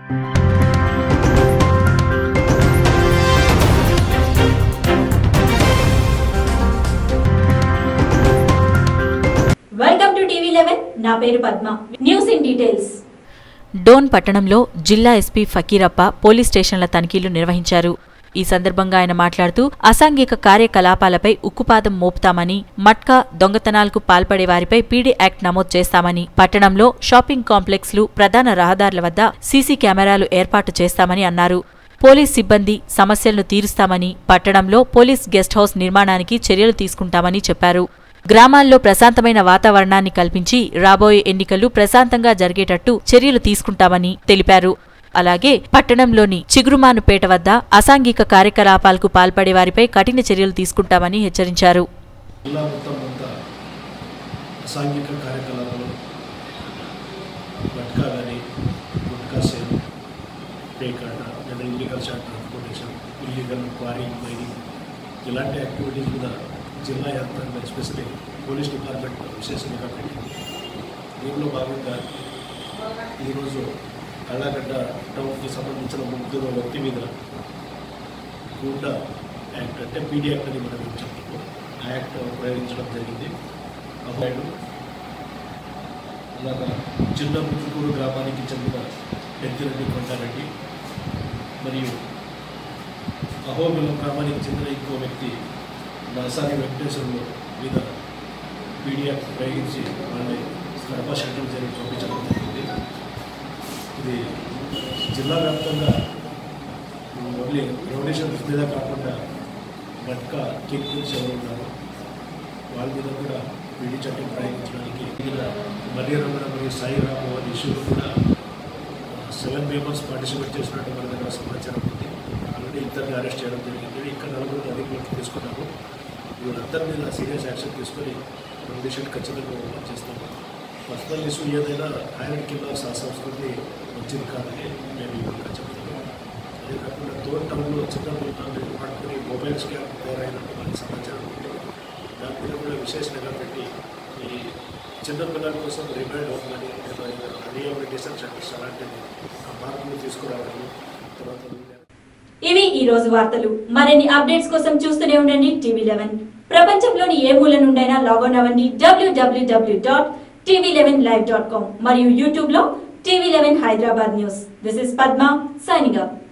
welcome to TV eleven నా పేరు Padma news in details Dhone పట్టణంలో జిల్లా ఎస్పీ ఫకీరప్ప పోలీస్ స్టేషన్ల తనిఖీలు నిర్వహించారు ఈ సందర్భంగా ఆయన మాట్లాడుతూ అసాంఘిక కార్యకలాపాలపై ఉక్కుపాదం మోపుతామని మట్కా దొంగతనాలకు పాల్పడే వారిపై పీడీ యాక్ట్ నమోదు చేస్తామని పట్టణంలో షాపింగ్ కాంప్లెక్స్లు ప్రధాన రహదారుల వద్ద సీసీ కెమెరాలు ఏర్పాటు చేస్తామని అన్నారు పోలీస్ సిబ్బంది సమస్యలను తీరుస్తామని పట్టణంలో పోలీస్ గెస్ట్ హౌస్ నిర్మాణానికి చర్యలు తీసుకుంటామని చెప్పారు గ్రామాల్లో ప్రశాంతమైన వాతావరణాన్ని కల్పించి రాబోయే ఎన్నికలు ప్రశాంతంగా జరిగేటట్టు చర్యలు తీసుకుంటామని తెలిపారు అలాగే పట్టణంలోని చిగురుమానుపేట వద్ద అసాంఘిక కార్యకలాపాలకు పాల్పడే వారిపై కఠిన చర్యలు తీసుకుంటామని హెచ్చరించారు జిల్లా మొత్తం అంతా అసాంఘిక కార్యకలాపాలు గట్కా కానీ గుట్కా సేల్ పేకాట లేదా illegal short transportation illegal quarrying mining ఇలాంటి యాక్టివిటీస్ మీద జిల్లా యంత్రాంగం ఎస్పెషల్లీ పోలీస్ డిపార్ట్మెంట్ విశేషంగా పెట్టింది దీనిలో భాగంగా ఈరోజు కళ్ళగడ్డ టౌన్కి సంబంధించిన ముగ్గురు వ్యక్తి మీద గూండా యాక్ట్ అంటే పీడీ యాక్ట్ అని మనం చెప్తున్నాం ఆ యాక్ట్ ప్రయోగించడం జరిగింది అబ్బాయిలు అలాగా చిన్న ముక్కుకూరు గ్రామానికి చెందిన పెద్దిరెడ్డి కొండారెడ్డి మరియు అహోబిలం గ్రామానికి చెందిన ఇంకో వ్యక్తి నరసాని వెంకటేశ్వరులు మీద పీడీ యాక్ట్ ప్రయోగించి వాళ్ళని కడప షెడ్యూల్ జరిగి పంపించడం జరిగింది ఇది జిల్లా వ్యాప్తంగా ఓన్లీ రెవల్యూషన్స్ మీద కాకుండా మట్కా కిక్ కిక్స్ ఎవరు ఉన్నారు వాళ్ళ మీద కూడా పీడీ చట్టం ప్రయోగించడానికి మిగిలిన మర్రి రమణ మరియు సాయి రాము అనే ఇష్యూలో కూడా సెవెన్ మెంబర్స్ పార్టిసిపేట్ చేసినట్టు మన దగ్గర సమాచారం ఉంది ఆల్రెడీ ఇద్దరిని అరెస్ట్ చేయడం జరిగింది ఇక్కడ నలుగురు అధికారులకు తీసుకున్నాము వీళ్ళందరి మీద సీరియస్ యాక్షన్ తీసుకొని రెవల్యూషన్ ఖచ్చితంగా అమలు చేస్తాము పర్సనల్ ఇష్యూ ఏదైనా ఆయన కింద ఆ సంస్కృతి మంచిది కాదని మేము ఇక్కడ చెప్తున్నాము అదే కాకుండా తోట టౌన్లో చిన్న పిల్లలు పట్టుకుని మొబైల్ స్కామ్ తయారైనట్టు మనకి సమాచారం ఉంది దాని మీద కూడా విశేషంగా పెట్టి ఈ చిన్న పిల్లల కోసం రిమైండ్ అవ్వమని రీహాబిలిటేషన్ సెంటర్స్ అలాంటివి ఆ మార్పులు తీసుకురావడం తర్వాత ఇవి ఈ రోజు వార్తలు మరిన్ని అప్డేట్స్ కోసం చూస్తూనే ఉండండి టీవీ లెవెన్ ప్రపంచంలోని ఏ మూల నుండైనా లాగౌన్ అవ్వండి WWW dot TV eleven live dot com మరియు యూట్యూబ్ లో TV eleven Hyderabad news this is Padma signing up